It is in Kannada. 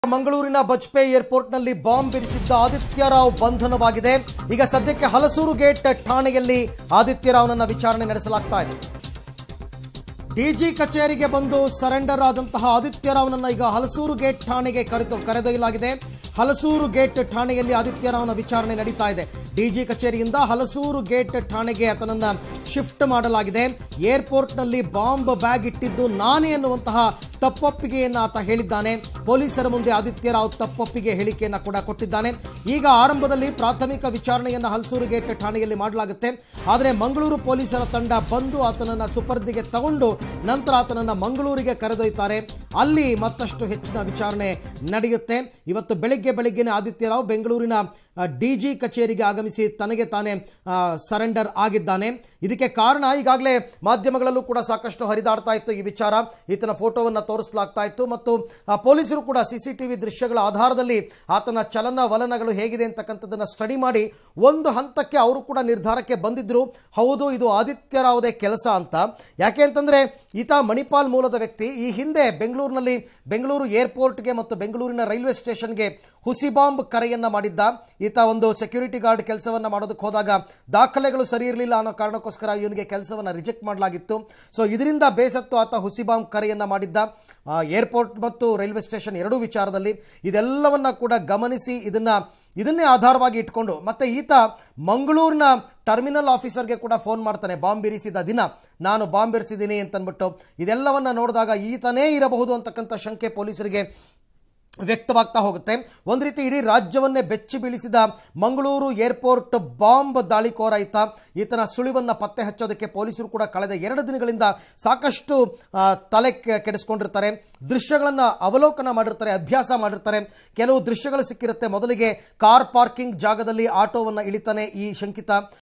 ಮಂಗಳೂರಿನ ಬಜ್ಪೆ ಏರ್ಪೋರ್ಟ್ನಲ್ಲಿ ಬಾಂಬ್ ಇರಿಸಿದ್ದ ಆದಿತ್ಯ ರಾವ್ ಬಂಧನವಾಗಿದೆ ಈಗ ಸದ್ಯಕ್ಕೆ ಹಲಸೂರು ಗೇಟ್ ಠಾಣೆಯಲ್ಲಿ ಆದಿತ್ಯ ರಾವ್ನನ್ನ ವಿಚಾರಣೆ ನಡೆಸಲಾಗ್ತಾ ಇದೆ ಡಿಜಿ ಕಚೇರಿಗೆ ಬಂದು ಸರೆಂಡರ್ ಆದಂತಹ ಆದಿತ್ಯ ರಾವ್ನನ್ನ ಈಗ ಹಲಸೂರು ಗೇಟ್ ಠಾಣೆಗೆ ಕರೆದು ಕರೆದೊಯ್ಯಲಾಗಿದೆ ಹಲಸೂರು ಗೇಟ್ ಠಾಣೆಯಲ್ಲಿ ಆದಿತ್ಯ ರಾವ್ನ ವಿಚಾರಣೆ ನಡೀತಾ ಇದೆ ಡಿಜಿ ಕಚೇರಿಯಿಂದ ಹಲಸೂರು ಗೇಟ್ ಠಾಣೆಗೆ ಆತನನ್ನ ಶಿಫ್ಟ್ ಮಾಡಲಾಗಿದೆ ಏರ್ಪೋರ್ಟ್ನಲ್ಲಿ ಬಾಂಬ್ ಬ್ಯಾಗ್ ಇಟ್ಟಿದ್ದು ನಾನೇ ಎನ್ನುವಂತಹ ತಪ್ಪೊಪ್ಪಿಗೆಯನ್ನು ಆತ ಹೇಳಿದ್ದಾನೆ ಪೊಲೀಸರ ಮುಂದೆ ಆದಿತ್ಯ ರಾವ್ ತಪ್ಪೊಪ್ಪಿಗೆ ಹೇಳಿಕೆಯನ್ನು ಕೂಡ ಕೊಟ್ಟಿದ್ದಾನೆ ಈಗ ಆರಂಭದಲ್ಲಿ ಪ್ರಾಥಮಿಕ ವಿಚಾರಣೆಯನ್ನು ಹಲಸೂರು ಗೇಟ್ ಠಾಣೆಯಲ್ಲಿ ಮಾಡಲಾಗುತ್ತೆ ಆದರೆ ಮಂಗಳೂರು ಪೊಲೀಸರ ತಂಡ ಬಂದು ಆತನನ್ನ ಸುಪರ್ದಿಗೆ ತಗೊಂಡು ನಂತರ ಆತನನ್ನ ಮಂಗಳೂರಿಗೆ ಕರೆದೊಯ್ತಾರೆ ಅಲ್ಲಿ ಮತ್ತಷ್ಟು ಹೆಚ್ಚಿನ ವಿಚಾರಣೆ ನಡೆಯುತ್ತೆ ಇವತ್ತು ಬೆಳಿಗ್ಗೆ ಬೆಳಿಗ್ಗೆನೆ ಆದಿತ್ಯ ರಾವ್ ಬೆಂಗಳೂರಿನ ಡಿ ಜಿ ಕಚೇರಿಗೆ ಆಗಮಿಸಿ ತನಗೆ ತಾನೇ ಆ, ಸರೆಂಡರ್ ಆಗಿದ್ದಾನೆ ಇದಕ್ಕೆ ಕಾರಣ ಈಗಾಗಲೇ ಮಾಧ್ಯಮಗಳಲ್ಲೂ ಕೂಡ ಸಾಕಷ್ಟು ಹರಿದಾಡ್ತಾ ಇತ್ತು ಈ ವಿಚಾರ ಈತನ ಫೋಟೋವನ್ನು ತೋರಿಸಲಾಗ್ತಾ ಇತ್ತು ಮತ್ತು ಆ, ಪೊಲೀಸರು ಕೂಡ ಸಿ ಸಿ ಟಿ ವಿ ದೃಶ್ಯಗಳ ಆಧಾರದಲ್ಲಿ ಆತನ ಚಲನ ವಲನಗಳು ಹೇಗಿದೆ ಅಂತಕ್ಕಂಥದ್ದನ್ನು ಸ್ಟಡಿ ಮಾಡಿ ಒಂದು ಹಂತಕ್ಕೆ ಅವರು ಕೂಡ ನಿರ್ಧಾರಕ್ಕೆ ಬಂದಿದ್ದರು ಹೌದು ಇದು ಆದಿತ್ಯ ರಾವ್ದೇ ಕೆಲಸ ಅಂತ ಯಾಕೆ ಅಂತಂದರೆ ಈತ ಮಣಿಪಾಲ್ ಮೂಲದ ವ್ಯಕ್ತಿ ಈ ಹಿಂದೆ ಬೆಂಗಳೂರಿನಲ್ಲಿ ಬೆಂಗಳೂರು ಏರ್ಪೋರ್ಟ್ಗೆ ಮತ್ತು ಬೆಂಗಳೂರಿನ ರೈಲ್ವೆ ಸ್ಟೇಷನ್ಗೆ ಹುಸಿ ಬಾಂಬ್ ಕರೆಯನ್ನು ಮಾಡಿದ್ದ ಈತ ಒಂದು ಸೆಕ್ಯೂರಿಟಿ ಗಾರ್ಡ್ ಕೆಲಸವನ್ನು ಮಾಡೋದಕ್ಕೆ ಹೋದಾಗ ದಾಖಲೆಗಳು ಸರಿ ಇರಲಿಲ್ಲ ಅನ್ನೋ ಕಾರಣಕ್ಕೋಸ್ಕರ ಇವನಿಗೆ ಕೆಲಸವನ್ನು ರಿಜೆಕ್ಟ್ ಮಾಡಲಾಗಿತ್ತು ಸೊ ಇದರಿಂದ ಬೇಸತ್ತು ಆತ ಹುಸಿ ಬಾಂಬ್ ಕರೆಯನ್ನು ಮಾಡಿದ್ದ ಆ, ಏರ್ಪೋರ್ಟ್ ಮತ್ತು ರೈಲ್ವೆ ಸ್ಟೇಷನ್ ಎರಡೂ ವಿಚಾರದಲ್ಲಿ ಇದೆಲ್ಲವನ್ನ ಕೂಡ ಗಮನಿಸಿ ಇದನ್ನ ಇದನ್ನೇ ಆಧಾರವಾಗಿ ಇಟ್ಕೊಂಡು ಮತ್ತೆ ಈತ ಮಂಗಳೂರಿನ ಟರ್ಮಿನಲ್ ಆಫೀಸರ್ಗೆ ಕೂಡ ಫೋನ್ ಮಾಡ್ತಾನೆ ಬಾಂಬ್ ಇರಿಸಿದ ದಿನ ನಾನು ಬಾಂಬ್ ಇರಿಸಿದ್ದೀನಿ ಅಂತಂದ್ಬಿಟ್ಟು ಇದೆಲ್ಲವನ್ನ ನೋಡಿದಾಗ ಈತನೇ ಇರಬಹುದು ಅಂತಕ್ಕಂಥ ಶಂಕೆ ಪೊಲೀಸರಿಗೆ ವ್ಯಕ್ತವಾಗ್ತಾ ಹೋಗುತ್ತೆ ಒಂದು ರೀತಿ ಇಡೀ ರಾಜ್ಯವನ್ನೇ ಬೆಚ್ಚಿ ಬೀಳಿಸಿದ ಮಂಗಳೂರು ಏರ್ಪೋರ್ಟ್ ಬಾಂಬ್ ದಾಳಿಕೋರ ಈತ ಈತನ ಸುಳಿವನ್ನು ಪತ್ತೆ ಹಚ್ಚೋದಕ್ಕೆ ಪೊಲೀಸರು ಕೂಡ ಕಳೆದ ಎರಡು ದಿನಗಳಿಂದ ಸಾಕಷ್ಟು ಆ, ತಲೆ ಕೆ- ಕೆಡಿಸ್ಕೊಂಡಿರ್ತಾರೆ ದೃಶ್ಯಗಳನ್ನು ಅವಲೋಕನ ಮಾಡಿರ್ತಾರೆ ಅಭ್ಯಾಸ ಮಾಡಿರ್ತಾರೆ ಕೆಲವು ದೃಶ್ಯಗಳು ಸಿಕ್ಕಿರುತ್ತೆ ಮೊದಲಿಗೆ ಕಾರ್ ಪಾರ್ಕಿಂಗ್ ಜಾಗದಲ್ಲಿ ಆಟೋವನ್ನು ಇಳಿತಾನೆ ಈ ಶಂಕಿತ